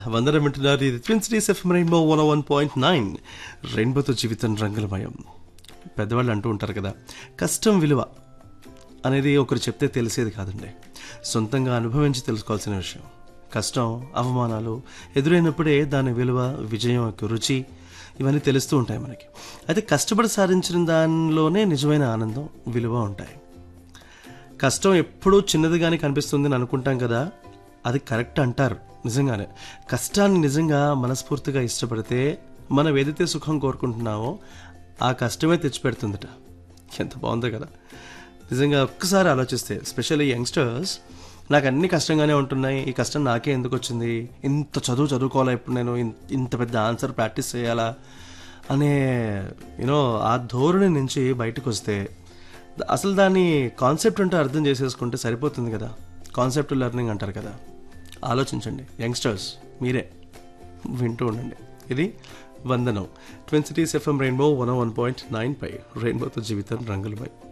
వందనం వింటున్నారు ఇది twin cities FM rainbow one one point nine రెయిన్బోతో జీవితం రంగులమయం పెద్దవాళ్ళు అంటూ ఉంటారు కదా కష్టం విలువ అనేది ఒకరు చెప్తే తెలిసేది కాదండి సొంతంగా అనుభవించి తెలుసుకోవాల్సిన విషయం కష్టం అవమానాలు ఎదురైనప్పుడే దాని విలువ విజయం యొక్క రుచి ఇవన్నీ తెలుస్తూ ఉంటాయి మనకి అయితే కష్టపడి సాధించిన దానిలోనే నిజమైన ఆనందం విలువ ఉంటాయి కష్టం ఎప్పుడూ చిన్నదిగానే కనిపిస్తుంది అనుకుంటాం కదా అది కరెక్ట్ అంటారు నిజంగానే కష్టాన్ని నిజంగా మనస్ఫూర్తిగా ఇష్టపడితే మనం ఏదైతే సుఖం కోరుకుంటున్నామో ఆ కష్టమే తెచ్చిపెడుతుందట ఎంత బాగుందో కదా నిజంగా ఒక్కసారి ఆలోచిస్తే స్పెషల్లీ యంగ్స్టర్స్ నాకు అన్ని కష్టంగానే ఉంటున్నాయి ఈ కష్టం నాకే ఎందుకు వచ్చింది ఇంత చదువు చదువుకోవాలా ఇప్పుడు నేను ఇన్- ఇంత పెద్ద ఆన్సర్ ప్రాక్టీస్ చేయాలా అనే యూనో ఆ ధోరణి నుంచి బయటకు వస్తే అసలు దాని కాన్సెప్ట్ అంటే అర్థం చేసేసుకుంటే సరిపోతుంది కదా కాన్సెప్ట్ లెర్నింగ్ అంటారు కదా ఆలోచించండి యంగ్స్టర్స్ మీరే వింటూ ఉండండి ఇది వందనం twin cities FM rainbow one one point nine పై రెయిన్బోతో జీవితం రంగులపై